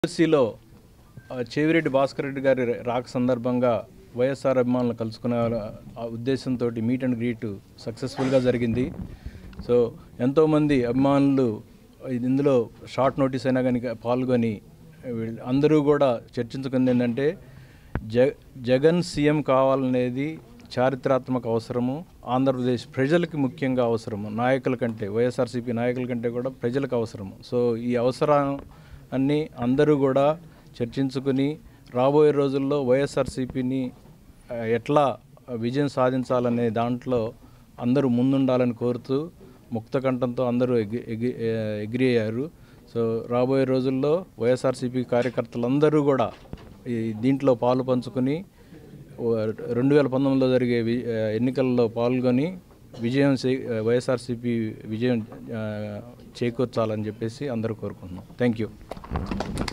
యూఎస్సీలో చెవిరెడ్డి భాస్కర్ రెడ్డి గారి రాక సందర్భంగా వైఎస్ఆర్ అభిమానులను కలుసుకునే ఆ ఉద్దేశంతో మీట్ అండ్ గ్రీట్ సక్సెస్ఫుల్గా జరిగింది సో ఎంతోమంది అభిమానులు ఇది ఇందులో షార్ట్ నోటీస్ అయినా కానీ పాల్గొని వీళ్ళు అందరూ కూడా చర్చించుకుంది ఏంటంటే జ జగన్ సీఎం కావాలనేది చారిత్రాత్మక అవసరము ఆంధ్రప్రదేశ్ ప్రజలకి ముఖ్యంగా అవసరము నాయకుల కంటే వైఎస్ఆర్సీపీ నాయకుల కంటే కూడా ప్రజలకు అవసరము సో ఈ అవసరం అన్నీ అందరూ కూడా చర్చించుకుని రాబోయే రోజుల్లో వైఎస్ఆర్సీపీని ఆ, ఎట్లా విజయం సాధించాలనే దాంట్లో అందరూ ముందుండాలని కోరుతూ ముక్త కంఠంతో అందరూ ఎగి ఎగి ఎగ్రి అయ్యారు సో రాబోయే రోజుల్లో వైఎస్ఆర్సీపీ కార్యకర్తలందరూ కూడా ఈ దీంట్లో పాలు పంచుకొని రెండు వేల పంతొమ్మిదిలో జరిగే వి- ఆ, ఎన్నికల్లో పాల్గొని విజయం చే వైఎస్ఆర్సీపీ విజయం ఆ, చేకూర్చాలని చెప్పేసి అందరూ కోరుకుంటున్నాం థ్యాంక్ యూ